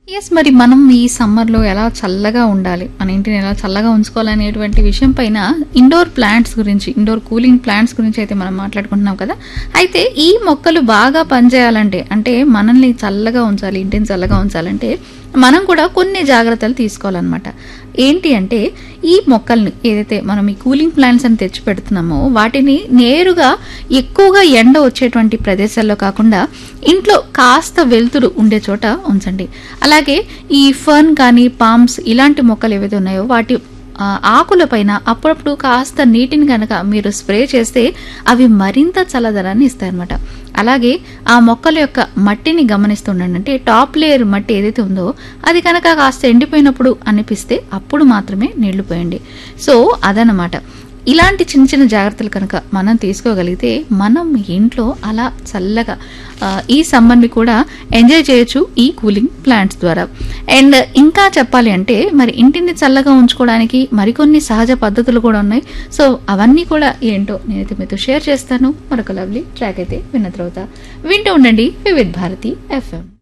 yes మరి మనం ఈ సమ్మర్లో ఎలా చల్లగా ఉండాలి మన ఇంటిని ఎలా చల్లగా ఉంచుకోవాలనేటువంటి విషయం పైన ఇండోర్ ప్లాంట్స్ గురించి ఇండోర్ కూలింగ్ ప్లాంట్స్ గురించి అయితే మనం మాట్లాడుకుంటున్నాం కదా అయితే ఈ మొక్కలు బాగా పనిచేయాలంటే అంటే మనల్ని చల్లగా ఉంచాలి ఇంటిని చల్లగా ఉంచాలంటే మనం కూడా కొన్ని జాగ్రత్తలు తీసుకోవాలన్నమాట ఏంటి అంటే ఈ మొక్కల్ని ఏదైతే మనం ఈ కూలింగ్ ప్లాంట్స్ అని తెచ్చి పెడుతున్నామో వాటిని నేరుగా ఎక్కువగా ఎండ వచ్చేటువంటి ప్రదేశాల్లో కాకుండా ఇంట్లో కాస్త వెలుతురు ఉండే చోట ఉంచండి అలాగే ఈ ఫర్న్ కానీ పామ్స్ ఇలాంటి మొక్కలు ఏవైతే ఉన్నాయో వాటి ఆ, ఆకులపైన అప్పుడప్పుడు కాస్త నీటిని కనుక మీరు స్ప్రే చేస్తే అవి మరింత చల్లదనాన్ని ఇస్తాయన్నమాట అలాగే ఆ మొక్కల యొక్క మట్టిని గమనిస్తుండండి అంటే టాప్ లేయర్ మట్టి ఏదైతే ఉందో అది కనుక కాస్త ఎండిపోయినప్పుడు అనిపిస్తే అప్పుడు మాత్రమే నీళ్లు పోయండి సో అదనమాట ఇలాంటి చిన్న చిన్న జాగ్రత్తలు కనుక మనం తీసుకోగలిగితే మనం ఇంట్లో అలా చల్లగా ఆ, ఈ సమ్మర్ని కూడా ఎంజాయ్ చేయొచ్చు ఈ కూలింగ్ ప్లాంట్స్ ద్వారా అండ్ ఇంకా చెప్పాలి అంటే మరి ఇంటిని చల్లగా ఉంచుకోవడానికి మరికొన్ని సహజ పద్ధతులు కూడా ఉన్నాయి సో అవన్నీ కూడా ఏంటో నేనైతే మీతో షేర్ చేస్తాను మరొక లవ్లీ ట్రాక్ అయితే విన్న తర్వాత వింటూ ఉండండి వివిధ్ భారతి ఎఫ్ఎం